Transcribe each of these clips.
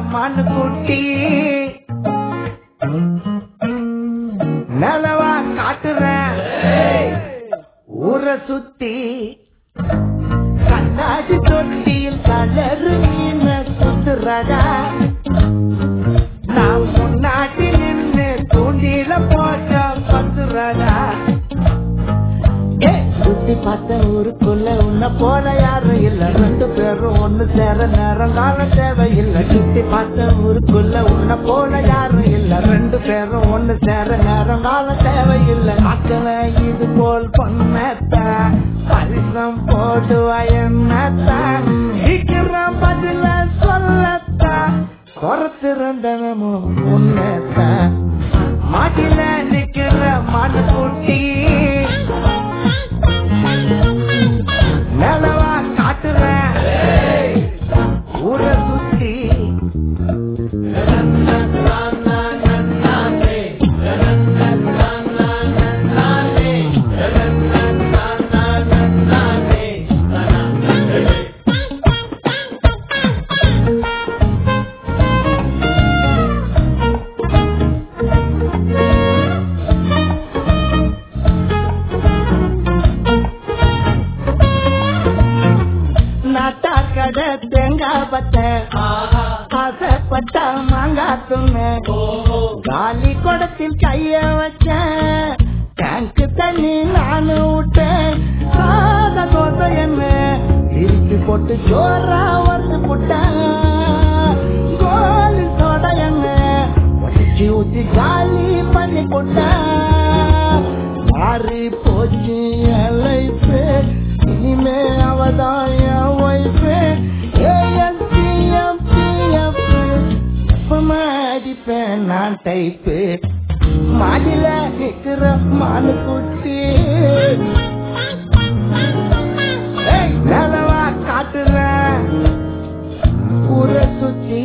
மண்ணு குட்டி நிலவா காட்டுறேன் ஊரை சுத்தி கண்ணாடி தொட்டியில் கலரு மீன சுத்துறதா நான் முன்னாடி நின்று தூண்டில போட்ட பத்துறதா சுத்தி பார்த்த ஊருக்குள்ள உன்னை போல யாரும் இல்ல ரெண்டு பேரும் ஒண்ணு சேர நேரம் காலம் தேவையில்லை சுத்தி பார்த்த ஊருக்குள்ள உன்னை போல யாரும் இல்ல ரெண்டு பேரும் ஒண்ணு சேர நேரம் காலம் தேவையில்லை மக்கள இது போல் பொண்ணத்த பரிசம் போடுவா என்னத்த சீக்கிரம் பதில சொல்லத்த குறத்திருந்தனமோ உன்னத்த மாட்டில நிக்கிற மனு குட்டி நிலவா காட்டுறேன் ஊரை சுத்தி நாட்டா கடை தேங்காய் பத்த ஆசைப்பட்ட மாங்காய் துண்ணு காலி குடத்தில் கைய வச்சேன் டேங்க் தண்ணி நானு விட்டேன் சாத தோசை என்ன இருக்கு போட்டு ஜோரா வந்து போட்டேன் கோலி சோட என்ன உடச்சி ஊத்தி காலி பண்ணி போட்டேன் மாறி போச்சு என் life. இனிமே அவதான் என் wife. ANTMPF. எப்பமா அடிப்பேன் நான் டைப்பு மாடில நிக்கிற மானு குட்டி ஏய், நிலவா காட்டுறேன் ஊரை சுத்தி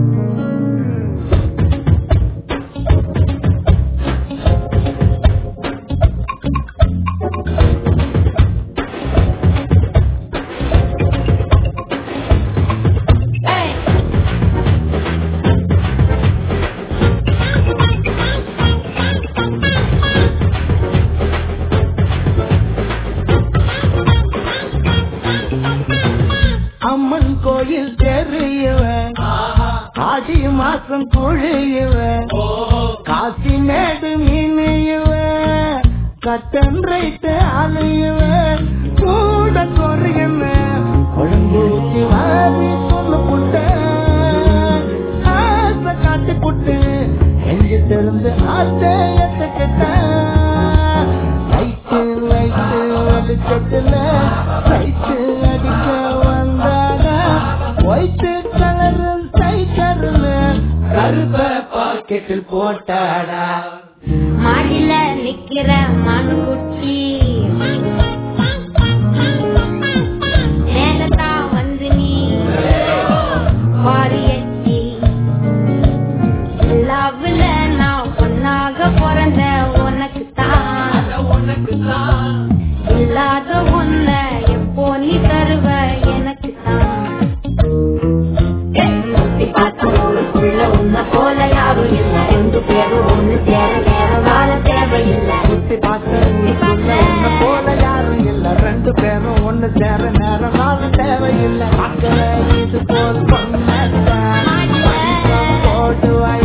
அம்மன் கோயில் தெரியவன் ஆடி மாசம் குழியுவன் காசி மேடு மீனையுவன் கட்டன் ரைட்டு அலையுவன் கூட குறையுவன் குழம்பு ஊத்தி வாரி சொல்லு புட்ட ஆசை காட்டி புட்டு எங்க திறந்து ஆசை எத்துக்கிட்டேன் லைட்டு லைட்டு வெளிச்சத்துல லைட்டு அடிக்க வந்தாங்க ஒயிட்டு கலரு சைக்கருல கருப்ப பாக்கெட்டில் போட்டாடா மாடில நிக்கிற மனுக்குட்டி நேரத்தா வந்து நீ வாரியச்சி லவ்ல நான் பொண்ணாக பிறந்த உனக்கு தான் இல்லாத ஒன்ன எப்போ நீ தருவ எனக்கு தான் சுத்தி பார்த்த ஊருக்குள்ள உன்னை போல யாரும் இல்ல ரெண்டு பேரும் ஒண்ணு சேர நேரம் வாழ தேவையில்லை சுத்தி பார்த்த ஊருக்குள்ள உன்னை போல யாரும் இல்ல ரெண்டு பேரும் ஒண்ணு சேர நேரம் காலம் தேவையில்லை மக்களை இது போல் பொண்ணத்தான் போடுவா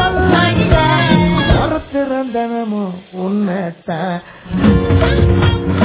என்ன திறந்தனமோ உன்னத்தான்